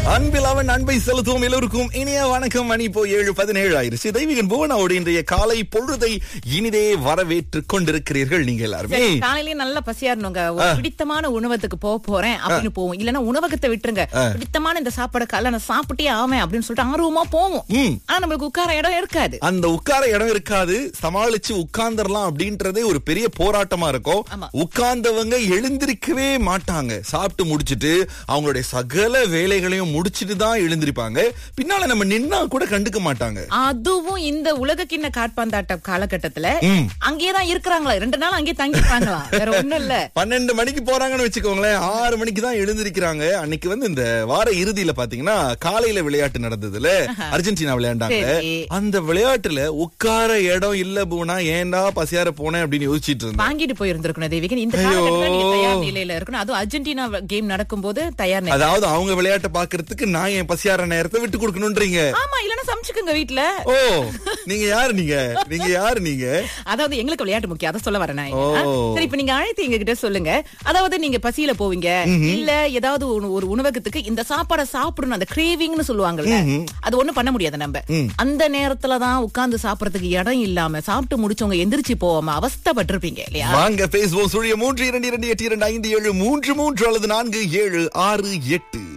அன்பில் அவன் அன்பை செலுத்துவோம் எல்லோருக்கும் இனிய வணக்கம் மணி இப்போ ஏழு பதினேழு ஆயிருச்சு தெய்வீகன் புவனாவோடு இன்றைய காலை பொழுதை இனிதே வரவேற்றுக் கொண்டிருக்கிறீர்கள் நீங்க எல்லாருமே சரி, காலையிலேயே நல்லா பசியா இருந்தவங்க ஒரு பிடித்தமான உணவகத்துக்கு போக போறேன் அப்படின்னு போவோம் இல்லன்னா உணவகத்தை விட்டுருங்க பிடித்தமான இந்த சாப்பாடு காலைல நான் சாப்பிட்டே ஆவேன் அப்படின்னு சொல்லிட்டு ஆர்வமா போவோம் ம். ஆனா நம்மளுக்கு உட்கார இடம் இருக்காது அந்த உட்கார இடம் இருக்காது சமாளிச்சு உட்கார்ந்துடலாம் அப்படின்றதே ஒரு பெரிய போராட்டமா இருக்கும் ஆமா. உட்கார்ந்தவங்க எழுந்திருக்கவே மாட்டாங்க சாப்பிட்டு முடிச்சிட்டு அவங்களுடைய சகல வேலைகளையும் முடிச்சிட்டு தான் எழுந்திருப்பாங்க பின்னால நம்ம நின்னா கூட கண்டுக்க மாட்டாங்க அதுவும் இந்த உலக கிண்ண காட்பந்தாட்ட காலகட்டத்துல ம். அங்கேயேதான் இருக்கிறாங்களா ரெண்டு நாள் அங்கேயே தங்கிப்பாங்களா வேற ஒண்ணும் இல்ல பன்னெண்டு மணிக்கு போறாங்கன்னு வச்சுக்கோங்களேன் ஆறு மணிக்கு தான் எழுந்திருக்கிறாங்க அன்னைக்கு வந்து இந்த வார இறுதியில பாத்தீங்கன்னா காலையில விளையாட்டு நடந்ததுல அர்ஜென்டினா விளையாண்டாங்க சரி. அந்த விளையாட்டுல உட்கார இடம் இல்ல பூனா ஏன்டா பசியார போனேன் அப்படின்னு யோசிச்சிட்டு இருந்தேன் வாங்கிட்டு போயிருந்திருக்கணும் தேவிகன் இந்த ஐயோ. காலகட்டத்துல நீங்க தயார் நிலையில இருக்கணும் அதுவும் அர்ஜென்டினா கேம் நடக்கும்போது தயார் நிலை அதாவது அவங்க விளையாட்டை பாக்குறதுக்கு நான் என் பசியார நேரத்தை விட்டு கொடுக்கணும்ன்றீங்க ஆமா இல்லன்னா சமைச்சுக்குங்க வீட்டுல ஓ நீங்க யாரு நீங்க நீங்க யாரு நீங்க அதாவது எங்களுக்கு விளையாட்டு முக்கியம் அதை சொல்ல வரேன் நான் ஓ. ஆ, சரி இப்ப நீங்க அழைத்து எங்க கிட்ட சொல்லுங்க அதாவது நீங்க பசியில போவீங்க இல்ல ஏதாவது ஒரு- ஒரு உணவகத்துக்கு இந்த சாப்பாடை சாப்பிடணும் அந்த கிரேவிங்னு சொல்லுவாங்கல்ல அது ஒண்ணும் பண்ண முடியாது நம்ம அந்த நேரத்துல தான் உட்கார்ந்து சாப்பிடறதுக்கு இடம் இல்லாம சாப்பிட்டு முடிச்சவங்க எந்திரிச்சு போவாம அவஸ்தைப்பட்டிருப்பீங்க இல்லையா வாங்க பேசுவோம் சுழிய மூன்று இரண்டு இரண்டு எட்டு இரண்டு ஐந்து ஏழு மூன்று மூன்று அல்லது நான்கு ஏழு ஆறு எட்டு